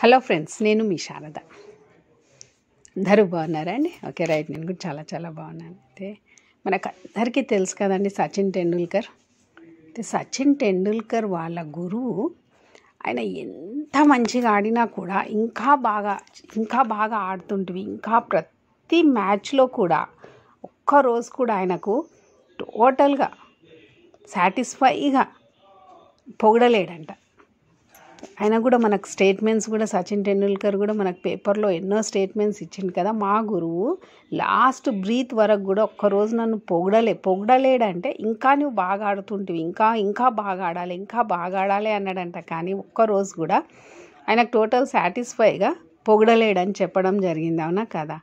hello friends నేను మీ శారద అందరూ బాగున్నారా అండి ఓకే రైట్ నేను కూడా చాలా చాలా బాగున్నాను అయితే మనకు అందరికీ తెలుసు కదండి సచిన్ టెండూల్కర్ అయితే సచిన్ టెండూల్కర్ వాళ్ళ గురువు ఆయన ఎంత మంచిగా ఆడినా కూడా ఇంకా బాగా ఇంకా బాగా ఆడుతుంటివి ఇంకా ప్రతి మ్యాచ్లో కూడా ఒక్క రోజు కూడా ఆయనకు టోటల్గా సాటిస్ఫైగా పొగడలేడంట ఆయన కూడా మనకు స్టేట్మెంట్స్ కూడా సచిన్ టెండూల్కర్ కూడా మనకు పేపర్లో ఎన్నో స్టేట్మెంట్స్ ఇచ్చింది కదా మా గురువు లాస్ట్ బ్రీత్ వరకు కూడా ఒక్కరోజు నన్ను పొగడలే పొగడలేడంటే ఇంకా నువ్వు బాగా ఆడుతుంటివి ఇంకా ఇంకా బాగా ఆడాలి ఇంకా బాగా ఆడాలి అన్నాడంట కానీ ఒక్కరోజు కూడా ఆయనకు టోటల్ సాటిస్ఫైగా పొగడలేడని చెప్పడం జరిగింది అవునా కదా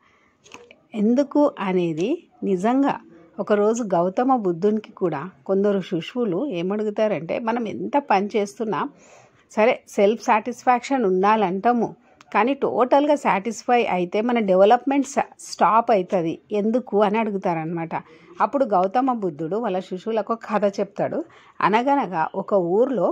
ఎందుకు అనేది నిజంగా ఒకరోజు గౌతమ బుద్ధునికి కూడా కొందరు శిశువులు ఏమడుగుతారంటే మనం ఎంత పని చేస్తున్నా సరే సెల్ఫ్ సాటిస్ఫాక్షన్ ఉండాలంటాము కానీ టోటల్గా సాటిస్ఫై అయితే మన డెవలప్మెంట్ స్టాప్ అవుతుంది ఎందుకు అని అడుగుతారనమాట అప్పుడు గౌతమ బుద్ధుడు వాళ్ళ శిశువులకు ఒక కథ చెప్తాడు అనగనగా ఒక ఊర్లో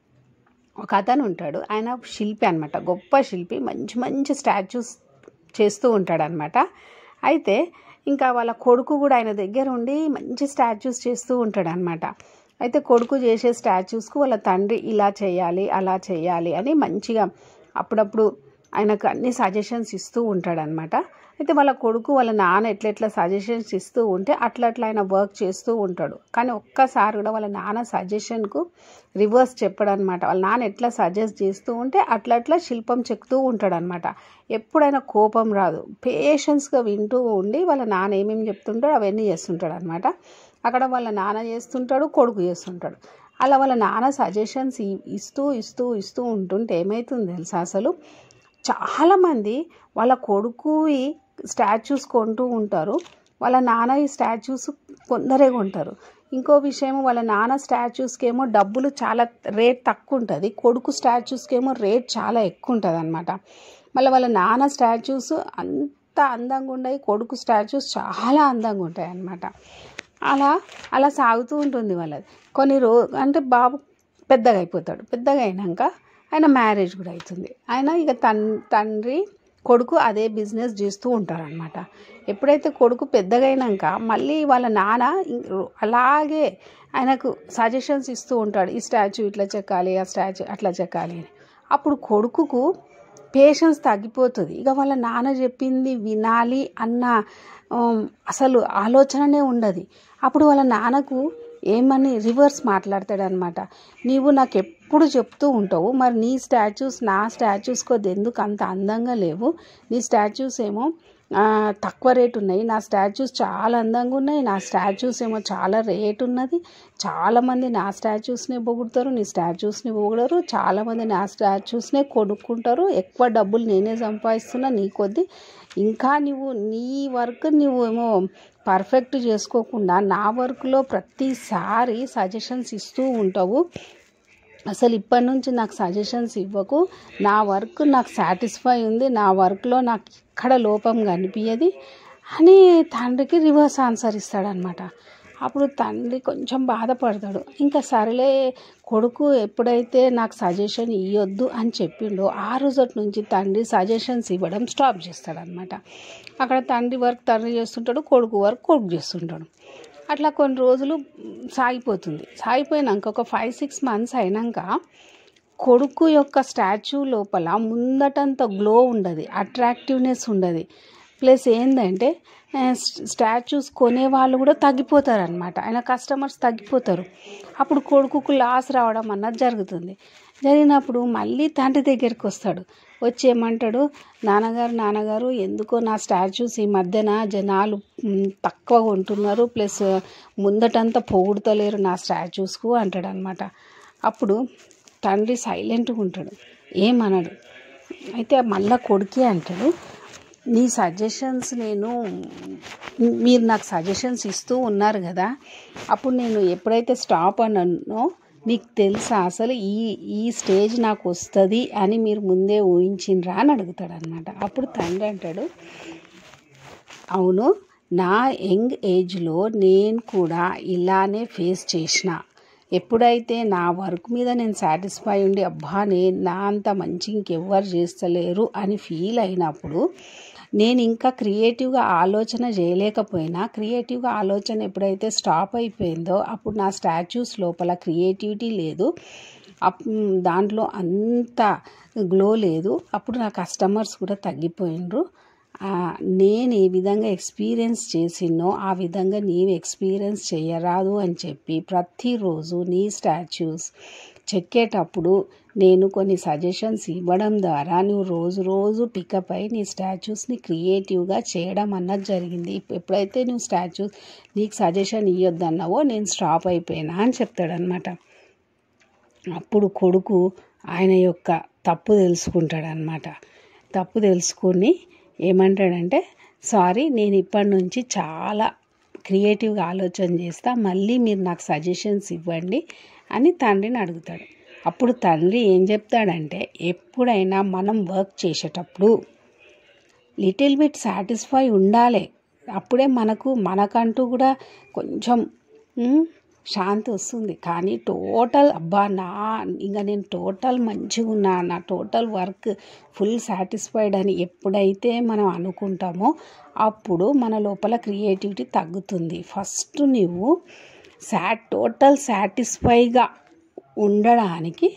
ఒక అతను ఉంటాడు ఆయన శిల్పి అనమాట గొప్ప శిల్పి మంచి మంచి స్టాచ్యూస్ చేస్తూ ఉంటాడనమాట అయితే ఇంకా వాళ్ళ కొడుకు కూడా ఆయన దగ్గర ఉండి మంచి స్టాచ్యూస్ చేస్తూ ఉంటాడనమాట అయితే కొడుకు చేసే స్టాచ్యూస్కు వాళ్ళ తండ్రి ఇలా చేయాలి అలా చేయాలి అని మంచిగా అప్పుడప్పుడు ఆయనకు అన్ని సజెషన్స్ ఇస్తూ ఉంటాడనమాట అయితే వాళ్ళ కొడుకు వాళ్ళ నాన్న ఎట్లెట్లా సజెషన్స్ ఇస్తూ ఉంటే అట్లా అట్లా ఆయన వర్క్ చేస్తూ ఉంటాడు కానీ ఒక్కసారి కూడా వాళ్ళ నాన్న సజెషన్కు రివర్స్ చెప్పడనమాట వాళ్ళ నాన్న ఎట్లా సజెస్ట్ చేస్తూ ఉంటే అట్లా అట్లా శిల్పం చెక్తూ ఉంటాడనమాట ఎప్పుడైనా కోపం రాదు పేషెన్స్గా వింటూ ఉండి వాళ్ళ నాన్న ఏమేమి చెప్తుంటాడో అవన్నీ చేస్తుంటాడు అనమాట అక్కడ వాళ్ళ నాన్న చేస్తుంటాడు కొడుకు చేస్తుంటాడు అలా వాళ్ళ నాన్న సజెషన్స్ ఇస్తూ ఇస్తూ ఇస్తూ ఉంటుంటే ఏమవుతుంది తెలుసా అసలు చాలామంది వాళ్ళ కొడుకు ఈ స్టాచ్యూస్ కొంటూ ఉంటారు వాళ్ళ నాన్న ఈ స్టాచ్యూస్ కొందరే కొంటారు ఇంకో విషయం వాళ్ళ నాన్న స్టాచ్యూస్కి ఏమో డబ్బులు చాలా రేట్ తక్కువ ఉంటుంది కొడుకు స్టాచ్యూస్కి ఏమో రేట్ చాలా ఎక్కువ ఉంటుంది అనమాట మళ్ళీ వాళ్ళ నాన్న స్టాచ్యూస్ అంత అందంగా ఉన్నాయి కొడుకు స్టాచ్యూస్ చాలా అందంగా ఉంటాయి అన్నమాట అలా అలా సాగుతూ ఉంటుంది వాళ్ళది కొన్ని రో అంటే బాబు పెద్దగా అయిపోతాడు పెద్దగా అయినాక ఆయన మ్యారేజ్ కూడా అవుతుంది ఆయన ఇక తన్ తండ్రి కొడుకు అదే బిజినెస్ చేస్తూ ఉంటారనమాట ఎప్పుడైతే కొడుకు పెద్దగా అయినాక మళ్ళీ వాళ్ళ నాన్న అలాగే ఆయనకు సజెషన్స్ ఇస్తూ ఉంటాడు ఈ స్టాచ్యూ ఇట్లా చెక్కాలి ఆ స్టాచ్యూ అట్లా చెక్కాలి అని అప్పుడు కొడుకుకు పేషెన్స్ తగ్గిపోతుంది ఇక వాళ్ళ నాన్న చెప్పింది వినాలి అన్న అసలు ఆలోచననే ఉండదు అప్పుడు వాళ్ళ నాన్నకు ఏమని రివర్స్ మాట్లాడతాడనమాట నీవు నాకు ఎప్పుడు చెప్తూ ఉంటావు మరి నీ స్టాచ్యూస్ నా స్టాచ్యూస్ కొద్ది ఎందుకు అంత అందంగా లేవు నీ స్టాచ్యూస్ ఏమో తక్కువ రేట్ ఉన్నాయి నా స్టాచ్యూస్ చాలా అందంగా ఉన్నాయి నా స్టాచ్యూస్ ఏమో చాలా రేట్ ఉన్నది చాలామంది నా స్టాచ్యూస్నే పొగుడతారు నీ స్టాచ్యూస్ని పొగడరు చాలామంది నా స్టాచ్యూస్నే కొనుక్కుంటారు ఎక్కువ డబ్బులు నేనే సంపాదిస్తున్నా నీ కొద్ది ఇంకా నువ్వు నీ వర్క్ నువ్వు ఏమో పర్ఫెక్ట్ చేసుకోకుండా నా వర్క్లో ప్రతిసారి సజెషన్స్ ఇస్తూ ఉంటావు అసలు ఇప్పటి నుంచి నాకు సజెషన్స్ ఇవ్వకు నా వర్క్ నాకు సాటిస్ఫై ఉంది నా వర్క్లో నాకు ఎక్కడ లోపం కనిపించదు అని తండ్రికి రివర్స్ ఆన్సర్ ఇస్తాడనమాట అప్పుడు తండ్రి కొంచెం బాధపడతాడు ఇంకా సరేలే కొడుకు ఎప్పుడైతే నాకు సజెషన్ ఇవ్వద్దు అని చెప్పిండో ఆ రోజటి నుంచి తండ్రి సజెషన్స్ ఇవ్వడం స్టాప్ చేస్తాడనమాట అక్కడ తండ్రి వర్క్ తండ్రి చేస్తుంటాడు కొడుకు వర్క్ కొడుకు చేస్తుంటాడు అట్లా కొన్ని రోజులు సాగిపోతుంది సాగిపోయినాక ఒక ఫైవ్ సిక్స్ మంత్స్ అయినాక కొడుకు యొక్క స్టాచ్యూ లోపల ముందటంత గ్లో ఉండదు అట్రాక్టివ్నెస్ ఉండదు ప్లస్ ఏంటంటే స్టాచ్యూస్ కొనే వాళ్ళు కూడా తగ్గిపోతారు అనమాట ఆయన కస్టమర్స్ తగ్గిపోతారు అప్పుడు కొడుకుకు లాస్ రావడం అన్నది జరుగుతుంది జరిగినప్పుడు మళ్ళీ తండ్రి దగ్గరికి వస్తాడు వచ్చి ఏమంటాడు నాన్నగారు నాన్నగారు ఎందుకో నా స్టాచ్యూస్ ఈ మధ్యన జనాలు తక్కువ కొంటున్నారు ప్లస్ ముందటంతా పొగుడుతలేరు నా స్టాచ్యూస్కు అంటాడు అనమాట అప్పుడు తండ్రి సైలెంట్గా ఉంటాడు ఏమనడు అయితే మళ్ళా కొడుకే అంటాడు నీ సజెషన్స్ నేను మీరు నాకు సజెషన్స్ ఇస్తూ ఉన్నారు కదా అప్పుడు నేను ఎప్పుడైతే స్టాప్ అన్నానో మీకు తెలుసా అసలు ఈ ఈ స్టేజ్ నాకు వస్తుంది అని మీరు ముందే ఊహించినరా అని అడుగుతాడు అనమాట అప్పుడు తండ్రి అంటాడు అవును నా యంగ్ ఏజ్లో నేను కూడా ఇలానే ఫేస్ చేసిన ఎప్పుడైతే నా వర్క్ మీద నేను సాటిస్ఫై ఉండి అబ్బా నేను నా అంత మంచి ఇంకెవ్వరు చేస్తలేరు అని ఫీల్ అయినప్పుడు నేను ఇంకా క్రియేటివ్గా ఆలోచన చేయలేకపోయినా క్రియేటివ్గా ఆలోచన ఎప్పుడైతే స్టాప్ అయిపోయిందో అప్పుడు నా స్టాచ్యూస్ లోపల క్రియేటివిటీ లేదు అప్ దాంట్లో అంత గ్లో లేదు అప్పుడు నా కస్టమర్స్ కూడా తగ్గిపోయినరు ఆ, నేను ఏ విధంగా ఎక్స్పీరియన్స్ చేసినో ఆ విధంగా నీవు ఎక్స్పీరియన్స్ చేయరాదు అని చెప్పి ప్రతిరోజు నీ స్టాచ్యూస్ చెక్కేటప్పుడు నేను కొన్ని సజెషన్స్ ఇవ్వడం ద్వారా నువ్వు రోజు రోజు పికప్ అయి నీ స్టాచ్యూస్ని క్రియేటివ్గా చేయడం అన్నది జరిగింది ఇప్- ఎప్పుడైతే నువ్వు స్టాచ్యూస్ నీకు సజెషన్ ఇవ్వద్దన్నావో నేను స్టాప్ అయిపోయినా అని చెప్తాడనమాట అప్పుడు కొడుకు ఆయన యొక్క తప్పు తెలుసుకుంటాడనమాట తప్పు తెలుసుకొని ఏమంటాడంటే సారీ నేను ఇప్పటి నుంచి చాలా క్రియేటివ్గా ఆలోచన చేస్తా మళ్ళీ మీరు నాకు సజెషన్స్ ఇవ్వండి అని తండ్రిని అడుగుతాడు అప్పుడు తండ్రి ఏం చెప్తాడంటే ఎప్పుడైనా మనం వర్క్ చేసేటప్పుడు లిటిల్ బిట్ సాటిస్ఫై ఉండాలి అప్పుడే మనకు మనకంటూ కూడా కొంచెం మ్, శాంతి వస్తుంది కానీ టోటల్ అబ్బా నా ఇంకా నేను టోటల్ మంచిగా ఉన్నా నా టోటల్ వర్క్ ఫుల్ సాటిస్ఫైడ్ అని ఎప్పుడైతే మనం అనుకుంటామో అప్పుడు మన లోపల క్రియేటివిటీ తగ్గుతుంది ఫస్ట్ నువ్వు సాట్ టోటల్ సాటిస్ఫైగా ఉండడానికి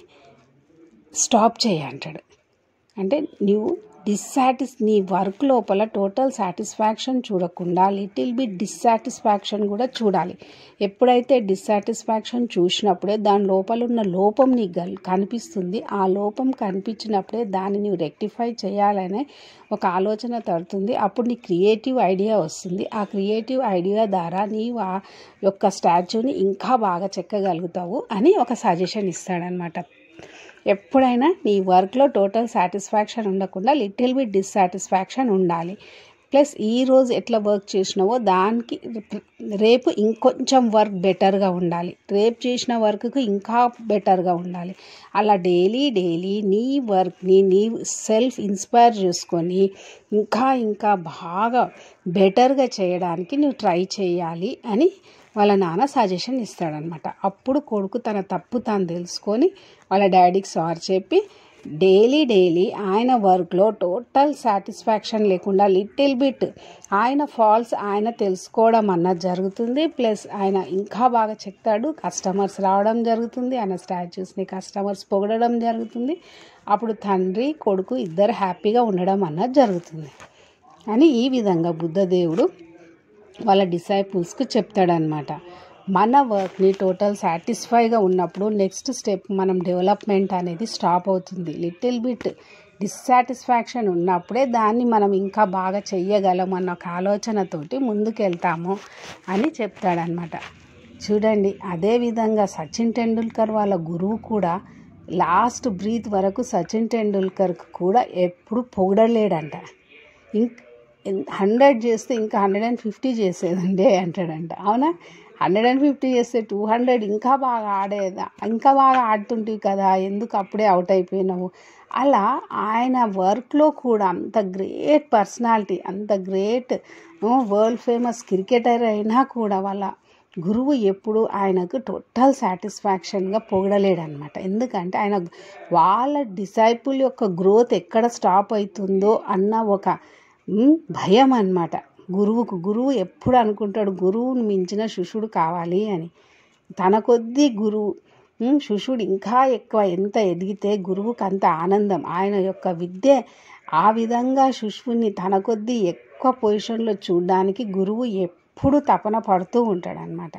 స్టాప్ చేయి అంటాడు అంటే నువ్వు డిస్సాటిస్ నీ వర్క్ లోపల టోటల్ సాటిస్ఫాక్షన్ చూడకుండా లిటిల్ బిట్ డిస్సాటిస్ఫాక్షన్ కూడా చూడాలి ఎప్పుడైతే డిస్సాటిస్ఫాక్షన్ చూసినప్పుడే దాని లోపల ఉన్న లోపం నీకు గల్ కనిపిస్తుంది ఆ లోపం కనిపించినప్పుడే దాన్ని నువ్వు రెక్టిఫై చేయాలనే ఒక ఆలోచన తడుతుంది అప్పుడు నీ క్రియేటివ్ ఐడియా వస్తుంది ఆ క్రియేటివ్ ఐడియా ద్వారా నీవు ఆ యొక్క స్టాచ్యూని ఇంకా బాగా చెక్కగలుగుతావు అని ఒక సజెషన్ ఇస్తాడనమాట ఎప్పుడైనా నీ వర్క్లో టోటల్ సాటిస్ఫాక్షన్ ఉండకుండా లిటిల్ బిట్ డిస్సాటిస్ఫాక్షన్ ఉండాలి ప్లస్ ఈ రోజు ఎట్లా వర్క్ చేసినావో దానికి రేపు ఇంకొంచెం వర్క్ బెటర్గా ఉండాలి రేపు చేసిన వర్క్కి ఇంకా బెటర్గా ఉండాలి అలా డైలీ డైలీ నీ వర్క్ని నీ సెల్ఫ్ ఇన్స్పైర్ చేసుకొని ఇంకా ఇంకా బాగా బెటర్గా చేయడానికి నువ్వు ట్రై చేయాలి అని వాళ్ళ నాన్న సజెషన్ ఇస్తాడనమాట అప్పుడు కొడుకు తన తప్పు తాను తెలుసుకొని వాళ్ళ డాడీకి సారీ చెప్పి డైలీ డైలీ ఆయన వర్క్లో టోటల్ సాటిస్ఫాక్షన్ లేకుండా లిటిల్ బిట్ ఆయన ఫాల్స్ ఆయన తెలుసుకోవడం అన్నది జరుగుతుంది ప్లస్ ఆయన ఇంకా బాగా చెప్తాడు కస్టమర్స్ రావడం జరుగుతుంది ఆయన స్టాచ్యూస్ని కస్టమర్స్ పొగడడం జరుగుతుంది అప్పుడు తండ్రి కొడుకు ఇద్దరు హ్యాపీగా ఉండడం అన్నది జరుగుతుంది అని ఈ విధంగా బుద్ధదేవుడు వాళ్ళ డిసైపుల్స్కి చెప్తాడనమాట మన వర్క్ని టోటల్ సాటిస్ఫైగా ఉన్నప్పుడు నెక్స్ట్ స్టెప్ మనం డెవలప్మెంట్ అనేది స్టాప్ అవుతుంది లిటిల్ బిట్ డిస్సాటిస్ఫాక్షన్ ఉన్నప్పుడే దాన్ని మనం ఇంకా బాగా చెయ్యగలం అన్న ఒక ఆలోచనతోటి ముందుకెళ్తాము అని చెప్తాడనమాట చూడండి అదేవిధంగా సచిన్ టెండూల్కర్ వాళ్ళ గురువు కూడా లాస్ట్ బ్రీత్ వరకు సచిన్ టెండూల్కర్కి కూడా ఎప్పుడు పొగడలేడంట ఇంక్ హండ్రెడ్ చేస్తే ఇంకా హండ్రెడ్ అండ్ ఫిఫ్టీ చేసేదండి అంటాడంట అవునా హండ్రెడ్ అండ్ ఫిఫ్టీ చేస్తే టూ హండ్రెడ్ ఇంకా బాగా ఆడేదా ఇంకా బాగా ఆడుతుంటివి కదా ఎందుకు అప్పుడే అవుట్ అయిపోయినావు అలా ఆయన వర్క్లో కూడా అంత గ్రేట్ పర్సనాలిటీ అంత గ్రేట్ వరల్డ్ ఫేమస్ క్రికెటర్ అయినా కూడా వాళ్ళ గురువు ఎప్పుడు ఆయనకు టోటల్ సాటిస్ఫాక్షన్గా పొగడలేడనమాట ఎందుకంటే ఆయన వాళ్ళ డిసైపుల్ యొక్క గ్రోత్ ఎక్కడ స్టాప్ అవుతుందో అన్న ఒక మ్, భయం అన్నమాట గురువుకు గురువు ఎప్పుడు అనుకుంటాడు గురువుని మించిన శిష్యుడు కావాలి అని తన కొద్దీ గురువు మ్, శిష్యుడు ఇంకా ఎక్కువ ఎంత ఎదిగితే గురువుకు అంత ఆనందం ఆయన యొక్క విద్య ఆ విధంగా శిష్యుని తన కొద్దీ ఎక్కువ పొజిషన్లో చూడడానికి గురువు ఎప్పుడు తపన పడుతూ ఉంటాడనమాట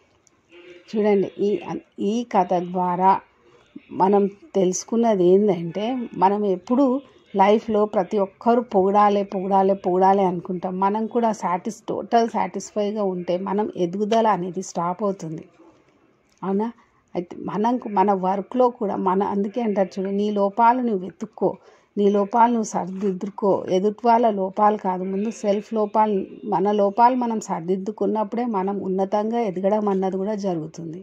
చూడండి ఈ ఈ కథ ద్వారా మనం తెలుసుకున్నది ఏంటంటే మనం ఎప్పుడు లైఫ్లో ప్రతి ఒక్కరు పొగడాలి పొగడాలి పొగడాలి అనుకుంటాం మనం కూడా సాటిస్ టోటల్ సాటిస్ఫైగా ఉంటే మనం ఎదుగుదల అనేది స్టాప్ అవుతుంది అవునా అయితే మనం మన వర్క్లో కూడా మన అందుకే అంటారు చూడు నీ లోపాలు నువ్వు వెతుక్కో నీ లోపాలు నువ్వు సరిదిద్దుకో ఎదుటి వాళ్ళ లోపాలు కాదు ముందు సెల్ఫ్ లోపాలు మన లోపాలు మనం సరిదిద్దుకున్నప్పుడే మనం ఉన్నతంగా ఎదగడం అన్నది కూడా జరుగుతుంది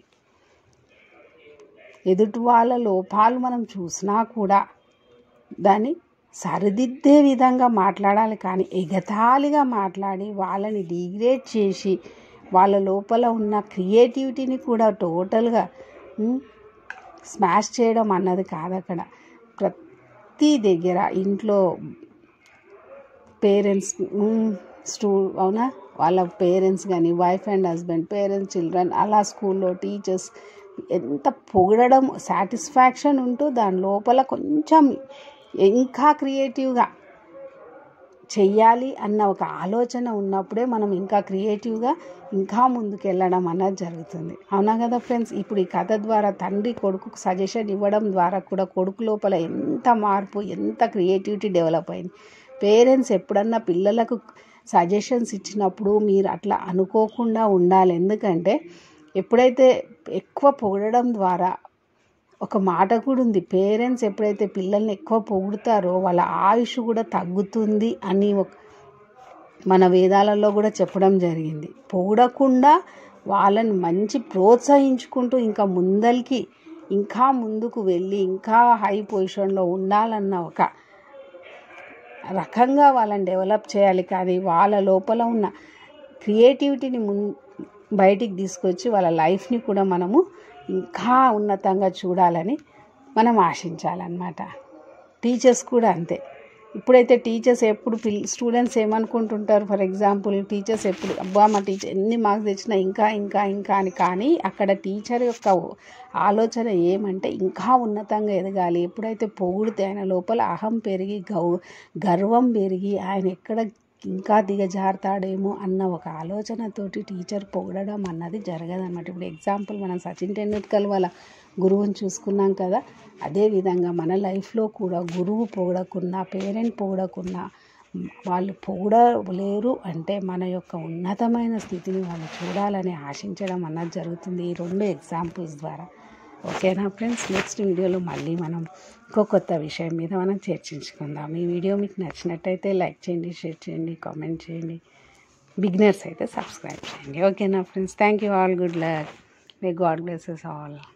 ఎదుటి వాళ్ళ లోపాలు మనం చూసినా కూడా దాన్ని సరిదిద్దే విధంగా మాట్లాడాలి కానీ ఎగతాళిగా మాట్లాడి వాళ్ళని డిగ్రేడ్ చేసి వాళ్ళ లోపల ఉన్న క్రియేటివిటీని కూడా టోటల్గా ఉమ్, స్మాష్ చేయడం అన్నది కాదు అక్కడ ప్రతి దగ్గర ఇంట్లో పేరెంట్స్ స్టూ అవునా వాళ్ళ పేరెంట్స్ కానీ wife and husband parents children అలా స్కూల్లో టీచర్స్ ఎంత పొగడడం సాటిస్ఫాక్షన్ ఉంటూ దాని లోపల కొంచెం ఇంకా క్రియేటివ్గా చెయ్యాలి అన్న ఒక ఆలోచన ఉన్నప్పుడే మనం ఇంకా క్రియేటివ్గా ఇంకా ముందుకు వెళ్ళడం అన్నది జరుగుతుంది అవునా కదా ఫ్రెండ్స్ ఇప్పుడు ఈ కథ ద్వారా తండ్రి కొడుకుకు సజెషన్ ఇవ్వడం ద్వారా కూడా కొడుకు లోపల ఎంత మార్పు ఎంత క్రియేటివిటీ డెవలప్ అయింది పేరెంట్స్ ఎప్పుడన్నా పిల్లలకు సజెషన్స్ ఇచ్చినప్పుడు మీరు అట్లా అనుకోకుండా ఉండాలి ఎందుకంటే ఎప్పుడైతే ఎక్కువ పొగడడం ద్వారా ఒక మాట కూడా ఉంది పేరెంట్స్ ఎప్పుడైతే పిల్లల్ని ఎక్కువ పొగుడుతారో వాళ్ళ ఆయుష్ కూడా తగ్గుతుంది అని ఒక మన వేదాలలో కూడా చెప్పడం జరిగింది పొగడకుండా వాళ్ళని మంచి ప్రోత్సహించుకుంటూ ఇంకా ముందరికి ఇంకా ముందుకు వెళ్ళి ఇంకా హై పొజిషన్లో ఉండాలన్న ఒక రకంగా వాళ్ళని డెవలప్ చేయాలి కానీ వాళ్ళ లోపల ఉన్న క్రియేటివిటీని మున్ బయటికి తీసుకొచ్చి వాళ్ళ లైఫ్ని కూడా మనము ఇంకా ఉన్నతంగా చూడాలని మనం ఆశించాలన్నమాట టీచర్స్ కూడా అంతే ఇప్పుడైతే టీచర్స్ ఎప్పుడు పిల్ స్టూడెంట్స్ ఏమనుకుంటుంటారు ఫర్ ఎగ్జాంపుల్ టీచర్స్ ఎప్పుడు అబ్బా మా టీచర్ ఎన్ని మార్క్స్ తెచ్చినా ఇంకా ఇంకా ఇంకా అని కానీ అక్కడ టీచర్ యొక్క ఆలోచన ఏమంటే ఇంకా ఉన్నతంగా ఎదగాలి ఎప్పుడైతే పొగిడితే ఆయన లోపల అహం పెరిగి గౌ గర్వం పెరిగి ఆయన ఎక్కడ ఇంకా దిగజారుతాడేమో అన్న ఒక ఆలోచనతోటి టీచర్ పొగడడం అన్నది జరగదన్నమాట ఇప్పుడు ఎగ్జాంపుల్ మనం సచిన్ టెండూల్కర్ వాళ్ళ గురువుని చూసుకున్నాం కదా అదేవిధంగా మన లైఫ్లో కూడా గురువు పొగడకున్నా పేరెంట్ పొగడకున్నా వాళ్ళు పొగడలేరు అంటే మన యొక్క ఉన్నతమైన స్థితిని వాళ్ళు చూడాలని ఆశించడం అన్నది జరుగుతుంది ఈ రెండు ఎగ్జాంపుల్స్ ద్వారా ఓకేనా ఫ్రెండ్స్ నెక్స్ట్ వీడియోలో మళ్ళీ మనం ఇంకో కొత్త విషయం మీద మనం చర్చించుకుందాం ఈ వీడియో మీకు నచ్చినట్టయితే లైక్ చేయండి షేర్ చేయండి కామెంట్ చేయండి బిగినర్స్ అయితే సబ్స్క్రైబ్ చేయండి ఓకేనా friends thank you all good luck may God blesses all